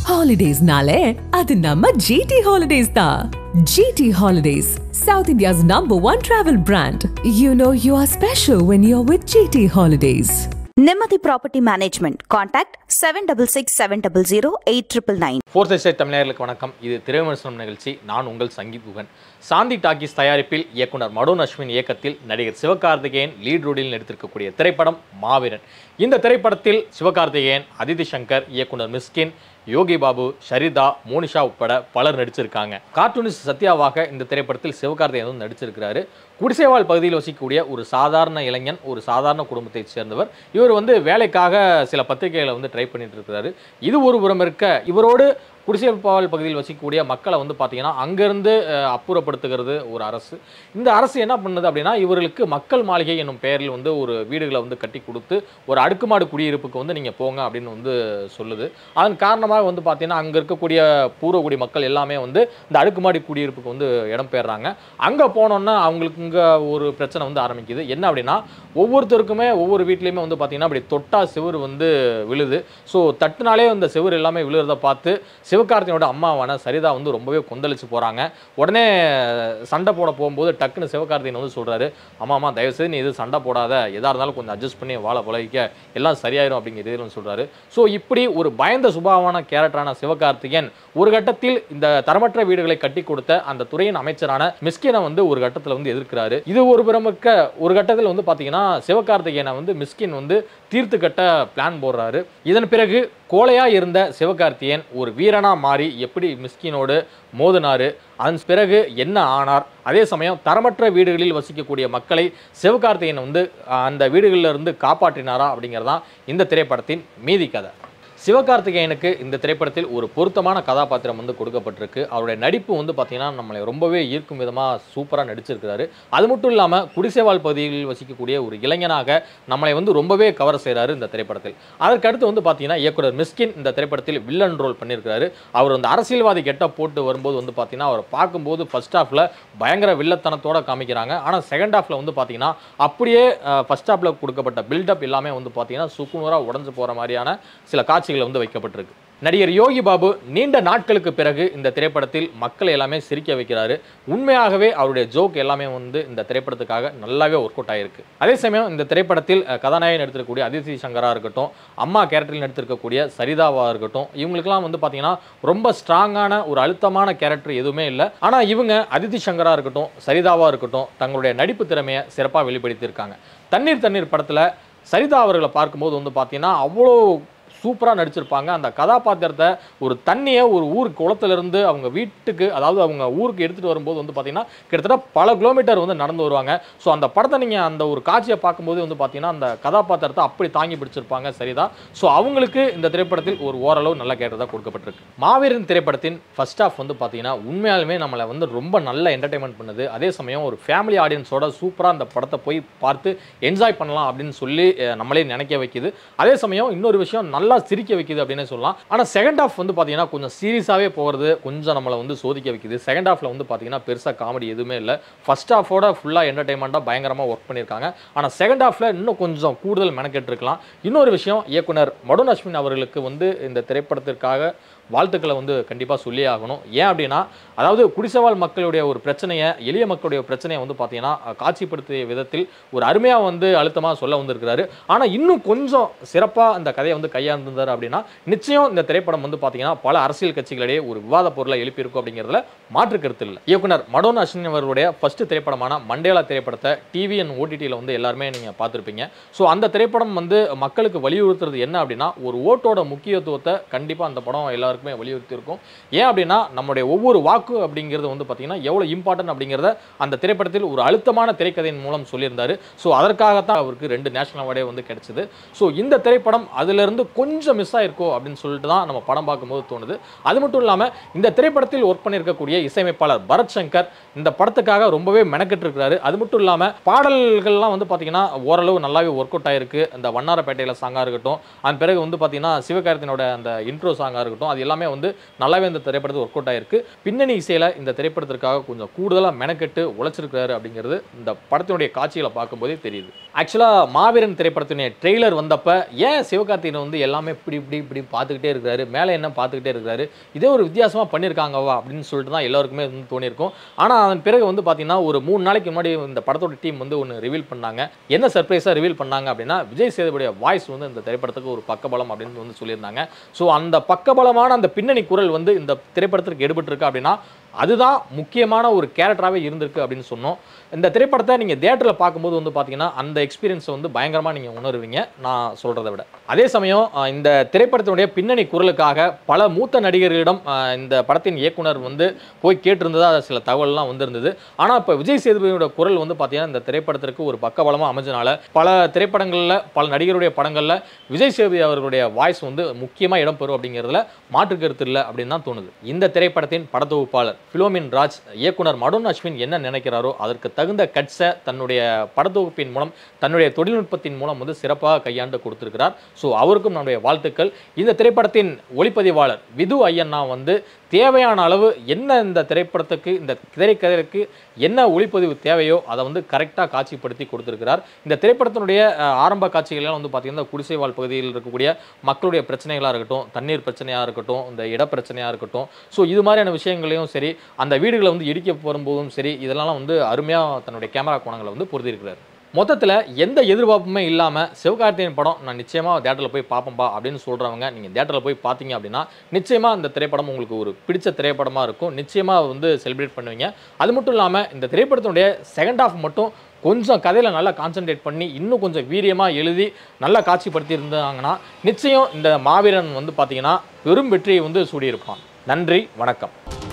ஹாலிடேஸ்னாலே அது நம்ம ஜிடி ஹாலிடேஸ் தான் GT holidays South India's number one travel brand you know you are special when you are with GT holidays நிம்மதி property management contact seven double six seven double zero eight triple nine fourth estate தமிழர்களுக்கு வணக்கம் இது திரைவிமர்சனம் நிகழ்ச்சி நான் உங்கள் சங்கீத் குகன் சாந்தி talkies தயாரிப்பில் இயக்குனர் மடோன் அஸ்வின் இயக்கத்தில் நடிகர் சிவகார்த்திகேயன் லீட் ரோடில் நடித்திருக்கக்கூடிய திரைப்படம் மாவீரன் இந்த திரைப்படத்தில் சிவகார்த்திகேயன் அதிதி சங்கர் இயக்குனர் மிஸ்கின் யோகி பாபு ஷரிதா மோனிஷா உட்பட பலர் நடிச்சிருக்காங்க கார்ட்டூனிஸ்ட் சத்யாவாக இந்த திரைப்படத்தில் சிவகார்த்திகேயன் வந்து நடிச்சிருக்கிறாரு குடிசைவாழ் பகுதியில் வசிக்கக்கூடிய ஒரு சாதாரண இளைஞன் ஒரு சாதாரண குடும்பத்தைச் சேர்ந்தவர் இவர் வந்து வேலைக்காக சில பத்திரிகைகளை வந்து ட்ரை பண்ணிட்டு இருக்கிறாரு இது ஒரு புறம் இருக்க இவரோடு குடிசைப்பாவல் பகுதியில் வசிக்கக்கூடிய மக்களை வந்து பார்த்தீங்கன்னா அங்கேருந்து அஹ், அப்புறப்படுத்துகிறது ஒரு அரசு இந்த அரசு என்ன பண்ணுது அப்படின்னா இவர்களுக்கு மக்கள் மாளிகை என்னும் பெயரில் வந்து ஒரு வீடுகளை வந்து கட்டி கொடுத்து ஒரு அடுக்குமாடு குடியிருப்புக்கு வந்து நீங்கள் போங்க அப்படின்னு வந்து சொல்லுது அதன் காரணமாக வந்து பார்த்தீங்கன்னா அங்கே இருக்கக்கூடிய பூர்வகுடி மக்கள் எல்லாமே வந்து இந்த அடுக்குமாடி குடியிருப்புக்கு வந்து இடம் பெயர்றாங்க அங்கே போனோன்னா அவங்களுக்கு இங்கே ஒரு பிரச்சனை வந்து ஆரம்பிக்குது என்ன அப்படின்னா ஒவ்வொருத்தருக்குமே ஒவ்வொரு வீட்லேயுமே வந்து பார்த்தீங்கன்னா அப்படி தொட்டா செவுரு வந்து விழுது ஸோ தட்டுனாலே அந்த செவுரு எல்லாமே விழுறத பார்த்து சிவகார்த்திகனோட அம்மாவான சரிதா வந்து ரொம்பவே கொந்தளிச்சு போகிறாங்க உடனே சண்டை போட போகும்போது டக்குன்னு சிவகார்த்திகன் வந்து சொல்கிறாரு அம்மா தயவுசெய்து நீ இது சண்டை போடாத எதாக இருந்தாலும் கொஞ்சம் அட்ஜஸ்ட் பண்ணி வாழ பழகிக்க எல்லாம் சரியாயிரும் அப்படிங்கிற இதில் சொல்கிறாரு ஸோ இப்படி ஒரு பயந்த சுபாவான கேரக்டரான சிவகார்த்திகேயன் ஒரு கட்டத்தில் இந்த தரமற்ற வீடுகளை கட்டி கொடுத்த அந்த துறையின் அமைச்சரான மிஸ்கினை வந்து ஒரு கட்டத்தில் வந்து எதிர்க்கிறாரு இது ஒரு பிரமுக்க ஒரு கட்டத்தில் வந்து பார்த்தீங்கன்னா சிவகார்த்திகேயனை வந்து மிஸ்கின் வந்து தீர்த்து கட்ட பிளான் போடுறாரு இதன் பிறகு கோழையா இருந்த சிவகார்த்தியன் ஒரு வீரனா மாறி எப்படி மிஸ்கினோடு மோதினாரு அதன் பிறகு என்ன ஆனார் அதே சமயம் தரமற்ற வீடுகளில் வசிக்கக்கூடிய மக்களை சிவகார்த்தியன் வந்து அஹ், அந்த வீடுகளில் இருந்து காப்பாற்றினாரா அப்படிங்கிறதான் இந்த திரைப்படத்தின் மீதி கதை சிவகார்த்திகேயனுக்கு இந்த திரைப்படத்தில் ஒரு பொருத்தமான கதாபாத்திரம் வந்து கொடுக்கப்பட்டிருக்கு அவருடைய நடிப்பு வந்து பார்த்தீங்கன்னா நம்மளை ரொம்பவே ஈர்க்கும் விதமாக சூப்பராக நடிச்சிருக்கிறாரு அது மட்டும் இல்லாமல் குடிசைவாழ் பகுதிகளில் வசிக்கக்கூடிய ஒரு இளைஞனாக நம்மளை வந்து ரொம்பவே கவர் செய்கிறாரு இந்த திரைப்படத்தில் அதற்கடுத்து வந்து பார்த்தீங்கன்னா இயக்குனர் மிஸ்கின் இந்த திரைப்படத்தில் வில்லன் ரோல் பண்ணியிருக்கிறாரு அவர் அந்த அரசியல்வாதி கெட்ட போட்டு வரும்போது வந்து பார்த்தீங்கன்னா அவரை பார்க்கும்போது ஃபர்ஸ்ட் ஹாஃபில் பயங்கர வில்லத்தனத்தோட காமிக்கிறாங்க ஆனால் செகண்ட் ஹாஃபில் வந்து பார்த்தீங்கன்னா அப்படியே ஃபர்ஸ்ட் ஹாஃபில் கொடுக்கப்பட்ட பில்டப் எல்லாமே வந்து பார்த்தீங்கன்னா சுக்குநூறாக உடஞ்சு போகிற மாதிரியான சில காட்சிகள் வந்து வைக்கப்பட்டிருக்கு நடிகர் யோகி பாபு நீண்ட நாட்களுக்கு பிறகு இந்த திரைப்படத்தில் மக்களை எல்லாமே சிரிக்க வைக்கிறாரு உண்மையாகவே அவருடைய ஜோக் எல்லாமே வந்து இந்த திரைப்படத்துக்காக நல்லாவே ஒர்க் அவுட் ஆயிருக்கு அதே சமயம் இந்த திரைப்படத்தில் அஹ், கதாநாயகன் எடுத்திருக்கக்கூடிய அதிதி சங்கரா இருக்கட்டும் அம்மா கேரக்டரில் நடித்திருக்கக்கூடிய சரிதாவா இருக்கட்டும் இவங்களுக்குலாம் வந்து பார்த்தீங்கன்னா ரொம்ப ஸ்ட்ராங்கான ஒரு அழுத்தமான கேரக்டர் எதுவுமே இல்லை ஆனால் இவங்க அதிதி சங்கரா இருக்கட்டும் சரிதாவா இருக்கட்டும் தங்களுடைய நடிப்பு திறமையை சிறப்பாக வெளிப்படுத்தியிருக்காங்க தண்ணீர் தண்ணீர் படத்தில் சரிதா அவர்களை பார்க்கும்போது வந்து பார்த்தீங்கன்னா அவ்வளோ சூப்பராக நடிச்சிருப்பாங்க அந்த கதாபாத்திரத்தை ஒரு தண்ணியை ஒரு ஊர் குளத்துலேருந்து அவங்க வீட்டுக்கு அதாவது அவங்க ஊருக்கு எடுத்துகிட்டு வரும்போது வந்து பார்த்தீங்கன்னா கிட்டத்தட்ட பல கிலோமீட்டர் வந்து நடந்து வருவாங்க ஸோ அந்த படத்தை நீங்கள் அந்த ஒரு காட்சியை பார்க்கும்போது வந்து பார்த்தீங்கன்னா அந்த கதாபாத்திரத்தை அப்படி தாங்கி பிடிச்சிருப்பாங்க சரிதான் ஸோ அவங்களுக்கு இந்த திரைப்படத்தில் ஒரு ஓரளவு நல்ல கேட்டதாக கொடுக்கப்பட்டிருக்கு மாவீரன் திரைப்படத்தின் ஃபர்ஸ்ட் ஹாஃப் வந்து பார்த்தீங்கன்னா உண்மையாலுமே நம்மளை வந்து ரொம்ப நல்ல என்டர்டைன்மெண்ட் பண்ணுது அதே சமயம் ஒரு ஃபேமிலி ஆடியன்ஸோட சூப்பராக அந்த படத்தை போய் பார்த்து என்ஜாய் பண்ணலாம் அப்படின்னு சொல்லி அஹ், நம்மளே நினைக்க வைக்குது அதே சமயம் இன்னொரு விஷயம் நல்லா சிரிக்க வைக்குது அப்படின்னு சொல்லலாம் ஆனால் செகண்ட் ஹாஃப் வந்து பார்த்தீங்கன்னா கொஞ்சம் சீரியஸாகவே போகிறது கொஞ்சம் நம்மளை வந்து சோதிக்க வைக்குது செகண்ட் ஹாஃபில் வந்து பார்த்தீங்கன்னா பெருசாக காமெடி எதுவுமே இல்லை ஃபர்ஸ்ட் ஹாஃபோட ஃபுல்லாக என்டர்டைன்மெண்ட்டாக பயங்கரமாக ஒர்க் பண்ணியிருக்காங்க ஆனால் செகண்ட் ஹாஃபில் இன்னும் கொஞ்சம் கூடுதல் மெனக்கெட்டு இருக்கலாம் இன்னொரு விஷயம் இயக்குனர் மடுன் அஸ்வின் அவர்களுக்கு வந்து இந்த திரைப்படத்திற்காக வாழ்த்துக்களை வந்து கண்டிப்பாக சொல்லியே ஆகணும் ஏன் அப்படின்னா அதாவது குடிசைவாழ் மக்களுடைய ஒரு பிரச்சனையை எளிய மக்களுடைய பிரச்சனையை வந்து பார்த்தீங்கன்னா அஹ், காட்சிப்படுத்திய விதத்தில் ஒரு அருமையாக வந்து அழுத்தமாக சொல்ல வந்திருக்கிறாரு ஆனால் இன்னும் கொஞ்சம் சிறப்பாக அந்த கதையை வந்து கையாண்டிருந்தார் அப்படின்னா நிச்சயம் இந்த திரைப்படம் வந்து பார்த்தீங்கன்னா பல அரசியல் கட்சிகளிடையே ஒரு விவாத பொருளை எழுப்பியிருக்கும் அப்படிங்கிறதுல மாற்று கருத்து இல்லை இயக்குனர் மடோன் அஸ்வின் அவர்களுடைய ஃபர்ஸ்ட் திரைப்படமான மண்டேலா திரைப்படத்தை டிவி அண்ட் ஓடிடியில் வந்து எல்லாருமே நீங்கள் பார்த்துருப்பீங்க ஸோ அந்த திரைப்படம் வந்து மக்களுக்கு வலியுறுத்துறது என்ன அப்படின்னா ஒரு ஓட்டோட முக்கியத்துவத்தை கண்டிப்பாக அந்த படம் எல்லாருக்குமே வலியுறுத்தி இருக்கும் ஏன் அப்படின்னா நம்முடைய ஒவ்வொரு வாக்கு அப்படிங்கிறது வந்து பார்த்தீங்கன்னா எவ்வளோ இம்பார்ட்டன்ட் அப்படிங்கிறத அந்த திரைப்படத்தில் ஒரு அழுத்தமான திரைக்கதையின் மூலம் சொல்லியிருந்தாரு ஸோ அதற்காகத்தான் அவருக்கு ரெண்டு நேஷனல் அவார்டே வந்து கிடைச்சது ஸோ இந்த திரைப்படம் அதிலிருந்து கொஞ்சம் மிஸ் ஆயிருக்கோ அப்படின்னு சொல்லிட்டு தான் நம்ம படம் பார்க்கும்போது தோணுது அது மட்டும் இல்லாமல் இந்த திரைப்படத்தில் ஒர்க் பண்ணியிருக்கக்கூடிய இசையமைப்பாளர் பரத் சங்கர் இந்த படத்துக்காக ரொம்பவே மெனக்கெட்டு இருக்கிறாரு அது மட்டும் இல்லாமல் பாடல்கள்லாம் வந்து பார்த்தீங்கன்னா ஓரளவு நல்லாவே ஒர்க் அவுட் ஆயிருக்கு இந்த வண்ணாரப்பேட்டையில் சாங்காக இருக்கட்டும் அதன் பிறகு வந்து பார்த்தீங்கன்னா சிவகார்த்தினோட அந்த இன்ட்ரோ சாங்காக இருக்கட்டும் அது எல்லாமே வந்து நல்லாவே இந்த திரைப்படத்துக்கு ஒர்க் அவுட் ஆயிருக்கு பின்னணி இசையில் இந்த திரைப்படத்திற்காக கொஞ்சம் கூடுதலாக மெனக்கெட்டு உழைச்சிருக்காரு அப்படிங்கிறது இந்த படத்தினுடைய காட்சிகளை பார்க்கும்போதே தெரியுது ஆக்சுவலாக மாவீரன் திரைப்படத்தினுடைய ட்ரெய்லர் வந்தப்ப ஏன் சிவகார்த்திகேயன் வந்து எல்லாமே இப்படி இப்படி இப்படி பார்த்துக்கிட்டே இருக்கிறாரு மேலே என்ன பார்த்துக்கிட்டே இருக்கிறாரு இதே ஒரு வித்தியாசமாக பண்ணியிருக்காங்கவா அப்படின்னு சொல்லிட்டு தான் எல்லாருக்குமே வந்து தோணியிருக்கும் ஆனால் அதன் பிறகு வந்து பார்த்தீங்கன்னா ஒரு மூணு நாளைக்கு முன்னாடி இந்த படத்தோட டீம் வந்து ஒன்று ரிவீல் பண்ணாங்க என்ன சர்ப்ரைஸாக ரிவீல் பண்ணாங்க அப்படின்னா விஜய் சேதுபதிய வாய்ஸ் வந்து இந்த திரைப்படத்துக்கு ஒரு பக்கபலம் அப்படின்னு வந்து சொல்லியிருந்தாங்க ஸோ அந்த பக்கபலமான அந்த பின்னணி குரல் வந்து இந்த திரைப்படத்திற்கு எடுபட்டிருக்கு அப்படின்னா அதுதான் முக்கியமான ஒரு கேரக்டராகவே இருந்திருக்கு அப்படின்னு சொன்னோம் இந்த திரைப்படத்தை நீங்கள் தேட்டரில் பார்க்கும்போது வந்து பார்த்தீங்கன்னா அந்த எக்ஸ்பீரியன்ஸை வந்து பயங்கரமாக நீங்கள் உணருவீங்க நான் சொல்கிறத விட அதே சமயம் அஹ், இந்த திரைப்படத்தினுடைய பின்னணி குரலுக்காக பல மூத்த நடிகர்களிடம் அஹ், இந்த படத்தின் இயக்குனர் வந்து போய் கேட்டிருந்ததா சில தகவல்லாம் வந்திருந்தது ஆனால் இப்போ விஜய் சேதுபதியோட குரல் வந்து பார்த்தீங்கன்னா இந்த திரைப்படத்திற்கு ஒரு பக்கபலமாக அமைஞ்சனால பல திரைப்படங்களில் பல நடிகருடைய படங்களில் விஜய் சேதுபதி அவர்களுடைய வாய்ஸ் வந்து முக்கியமாக இடம்பெறும் அப்படிங்கிறதுல மாற்று கருத்து இல்லை அப்படின்னு தான் தோணுது இந்த திரைப்படத்தின் படத்தொகுப்பாளர் ஃபிலோமின் ராஜ் இயக்குனர் மடோன் அஸ்வின் என்ன நினைக்கிறாரோ அதற்கு தகுந்த கட்ஸை தன்னுடைய படத்தொகுப்பின் மூலம் தன்னுடைய தொழில்நுட்பத்தின் மூலம் வந்து சிறப்பாக கையாண்டு கொடுத்திருக்கிறார் ஸோ அவருக்கும் நம்முடைய வாழ்த்துக்கள் இந்த திரைப்படத்தின் ஒளிப்பதிவாளர் விது ஐயண்ணா வந்து தேவையான அளவு என்ன இந்த திரைப்படத்துக்கு இந்த திரைக்கதைக்கு என்ன ஒளிப்பதிவு தேவையோ அதை வந்து கரெக்டாக காட்சிப்படுத்தி கொடுத்திருக்கிறார் இந்த திரைப்படத்தினுடைய அஹ், ஆரம்ப காட்சிகளெல்லாம் வந்து பார்த்தீங்கன்னா குடிசைவாழ் பகுதியில் இருக்கக்கூடிய மக்களுடைய பிரச்சனைகளாக இருக்கட்டும் தண்ணீர் பிரச்சனையாக இருக்கட்டும் இந்த இடப்பிரச்சனையாக இருக்கட்டும் ஸோ இது மாதிரியான விஷயங்களையும் சரி அந்த வீடுகளை வந்து இடிக்க வரும்போதும் சரி இதெல்லாம் வந்து அருமையாக தன்னுடைய கேமரா கோணங்களை வந்து பொருத்தியிருக்கிறார் மொத்தத்தில் எந்த எதிர்பார்ப்புமே இல்லாமல் சிவகார்த்திகேயன் படம் நான் நிச்சயமாக தேட்டரில் போய் பார்ப்பேன்பா அப்படின்னு சொல்கிறவங்க நீங்கள் தேட்டரில் போய் பார்த்தீங்க அப்படின்னா நிச்சயமாக இந்த திரைப்படம் உங்களுக்கு ஒரு பிடிச்ச திரைப்படமாக இருக்கும் நிச்சயமாக வந்து செலிப்ரேட் பண்ணுவீங்க அது மட்டும் இல்லாமல் இந்த திரைப்படத்தினுடைய செகண்ட் ஹாஃப் மட்டும் கொஞ்சம் கதையில் நல்லா கான்சென்ட்ரேட் பண்ணி இன்னும் கொஞ்சம் வீரியமாக எழுதி நல்லா காட்சிப்படுத்தி இருந்தாங்கன்னா நிச்சயம் இந்த மாவீரன் வந்து பார்த்தீங்கன்னா பெரும் வெற்றியை வந்து சூடியிருப்பான் நன்றி வணக்கம்